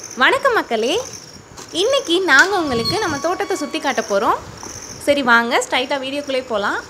வணக்கம் மக்களே இன்னைக்கு நாங்கள் உங்களுக்கு நம்ம தோட்டத்தை சுற்றி காட்ட போகிறோம் சரி வாங்க ஸ்ட்ரைட்டாக வீடியோக்குள்ளே போகலாம்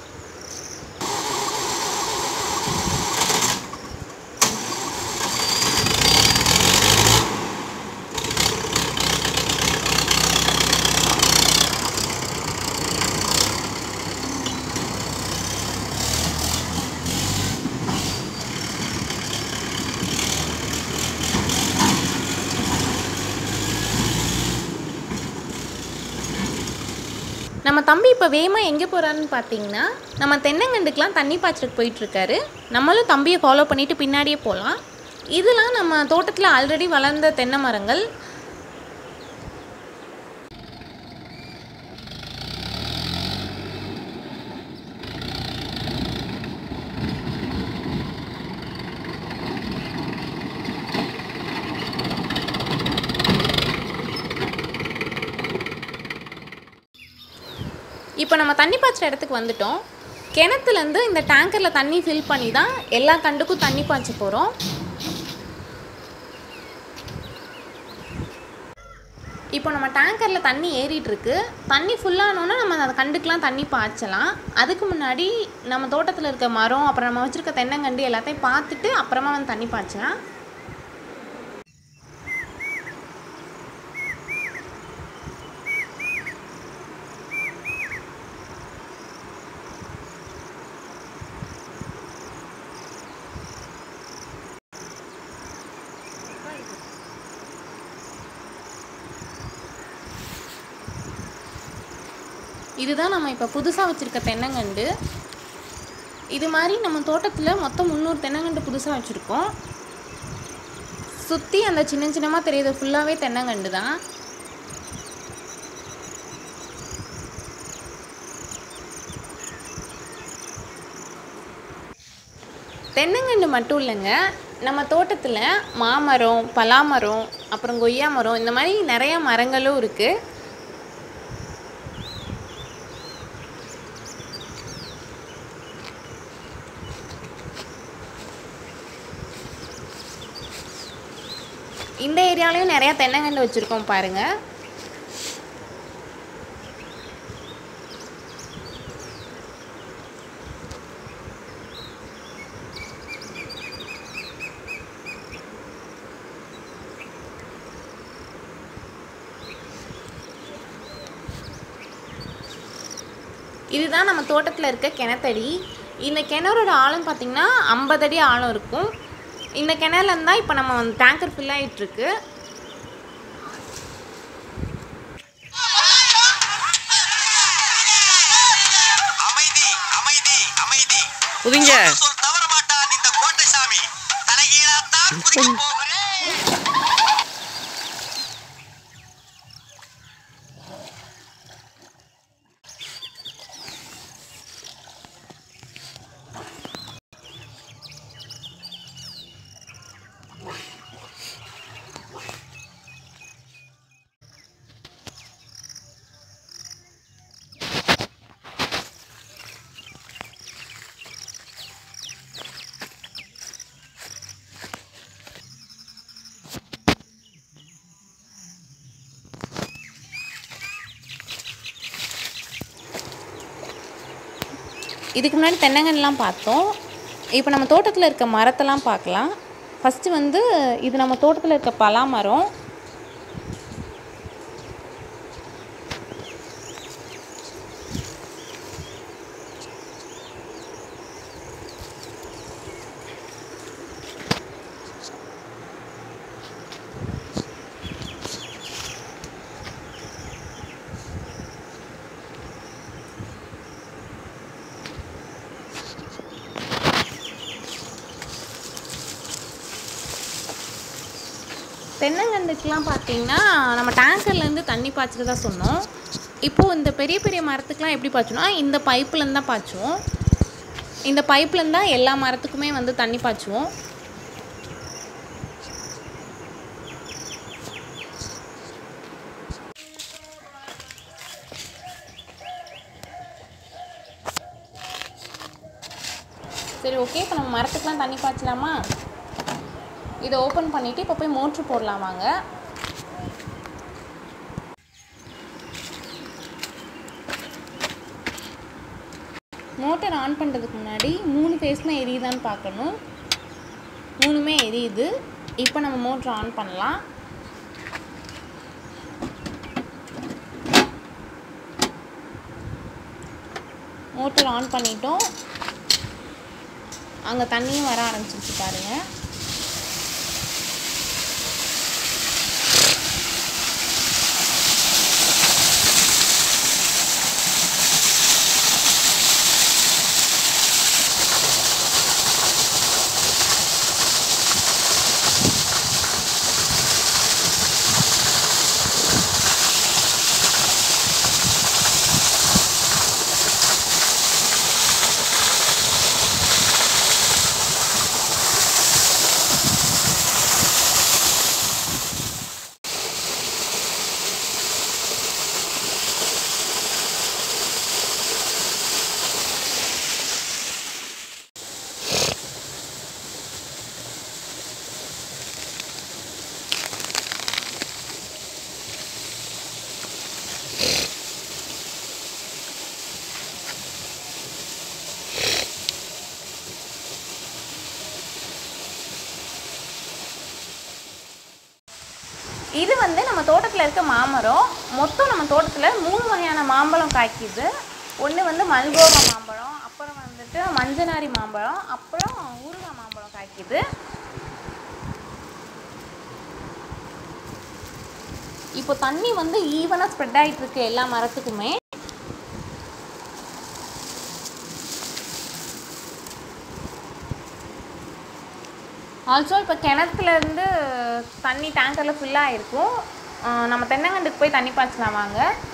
நம்ம தம்பி இப்போ வேகமாக எங்கே போகிறாருன்னு பார்த்தீங்கன்னா நம்ம தென்னங்கண்டுக்கெலாம் தண்ணி பாய்ச்சலுக்கு போயிட்டுருக்காரு நம்மளும் தம்பியை ஃபாலோ பண்ணிவிட்டு பின்னாடியே போகலாம் இதெல்லாம் நம்ம தோட்டத்தில் ஆல்ரெடி வளர்ந்த தென்னை மரங்கள் இப்போ நம்ம தண்ணி பாய்ச்சுற இடத்துக்கு வந்துட்டோம் கிணத்துலேருந்து இந்த டேங்கரில் தண்ணி ஃபில் பண்ணி தான் எல்லா கண்டுக்கும் தண்ணி பாய்ச்ச போகிறோம் இப்போ நம்ம டேங்கரில் தண்ணி ஏறிட்டு இருக்கு தண்ணி ஃபுல்லானோன்னா நம்ம அந்த கண்டுக்கெலாம் தண்ணி பாய்ச்சலாம் அதுக்கு முன்னாடி நம்ம தோட்டத்தில் இருக்க மரம் அப்புறம் நம்ம வச்சுருக்க தென்னங்கண்டு எல்லாத்தையும் பார்த்துட்டு அப்புறமா வந்து தண்ணி பாய்ச்சலாம் இதுதான் நம்ம இப்போ புதுசாக வச்சுருக்க தென்னங்கண்டு இது மாதிரி நம்ம தோட்டத்தில் மொத்தம் முந்நூறு தென்னங்கண்டு புதுசாக வச்சுருக்கோம் சுற்றி அந்த சின்ன சின்னமாக தெரியுது ஃபுல்லாகவே தென்னங்கண்டு தான் தென்னங்கண்டு மட்டும் இல்லைங்க நம்ம தோட்டத்தில் மாமரம் பலாமரம் அப்புறம் கொய்யா மரம் இந்த மாதிரி நிறையா மரங்களும் இருக்குது இந்த ஏரியாலையும் நிறையா தென்னங்கன்று வச்சுருக்கோம் பாருங்கள் இதுதான் நம்ம தோட்டத்தில் இருக்க கிணத்தடி இந்த கிணறோட ஆழம் பார்த்திங்கன்னா ஐம்பது அடி ஆழம் இருக்கும் இந்த கிணறுல இருந்தால் இப்போ நம்ம வந்து டேங்கர் ஃபில் ஆகிட்டுருக்கு அமைதி அமைதி அமைதி புதிங்க சொல் தவற மாட்டான் இந்த கோட்டை சாமி தலைகீழாத்தான் குதிக்க போகிறேன் இதுக்கு முன்னாடி தென்னங்கன்றுலாம் பார்த்தோம் இப்போ நம்ம தோட்டத்தில் இருக்க மரத்தெல்லாம் பார்க்கலாம் ஃபஸ்ட்டு வந்து இது நம்ம தோட்டத்தில் இருக்க பலா மரம் தென்னங்கன்றுக்கெலாம் பார்த்தீங்கன்னா நம்ம டேங்கர்லேருந்து தண்ணி பாய்ச்சறதா சொன்னோம் இப்போது இந்த பெரிய பெரிய மரத்துக்கெலாம் எப்படி பாய்ச்சணும்னா இந்த பைப்லேருந்து தான் பாய்ச்சுவோம் இந்த பைப்லேருந்து தான் எல்லா மரத்துக்குமே வந்து தண்ணி பாய்ச்சுவோம் சரி ஓகே இப்போ நம்ம மரத்துக்குலாம் தண்ணி பாய்ச்சலாமா இதை ஓப்பன் பண்ணிவிட்டு இப்போ போய் மோட்ரு போடலாம் வாங்க மோட்டர் ஆன் பண்ணுறதுக்கு முன்னாடி மூணு ஃபேஸுமே எரியுதான்னு பார்க்கணும் மூணுமே எரியுது இப்போ நம்ம மோட்டர் ஆன் பண்ணலாம் மோட்டர் ஆன் பண்ணிட்டோம் அங்கே தண்ணியும் வர ஆரம்பிச்சிருச்சு பாருங்கள் இது வந்து நம்ம தோட்டத்தில் இருக்க மாமரம் மொத்தம் நம்ம தோட்டத்தில் மூணு வகையான மாம்பழம் காய்க்குது ஒன்று வந்து மல்கோவா மாம்பழம் அப்புறம் வந்துட்டு மஞ்சனாரி மாம்பழம் அப்புறம் ஊறுகாய் மாம்பழம் காய்க்குது இப்போ தண்ணி வந்து ஈவனாக ஸ்ப்ரெட் ஆகிட்டு இருக்கு எல்லா மரத்துக்குமே ஆல்சோ இப்போ கிணத்துலேருந்து தண்ணி டேங்கரில் ஃபுல்லாக இருக்கும் நம்ம தென்னங்கண்டுக்கு போய் தண்ணி பாய்ச்சலாம் வாங்க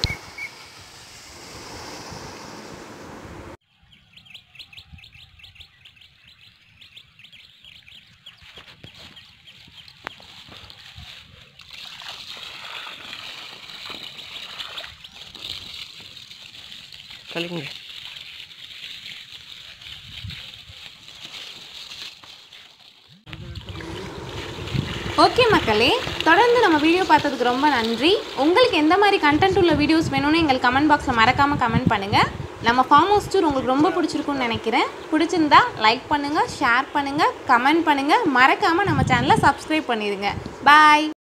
கழிங்க ஓகே மக்களே தொடர்ந்து நம்ம வீடியோ பார்த்ததுக்கு ரொம்ப நன்றி உங்களுக்கு எந்த மாதிரி கண்டென்ட் உள்ள வீடியோஸ் வேணும்னு எங்களுக்கு கமெண்ட் பாக்ஸில் மறக்காமல் கமெண்ட் பண்ணுங்கள் நம்ம ஃபார்ம் ஹவுஸ் டூர் உங்களுக்கு ரொம்ப பிடிச்சிருக்குன்னு நினைக்கிறேன் பிடிச்சிருந்தா லைக் பண்ணுங்கள் ஷேர் பண்ணுங்கள் கமெண்ட் பண்ணுங்கள் மறக்காமல் நம்ம சேனலை சப்ஸ்கிரைப் பண்ணிடுங்க பாய்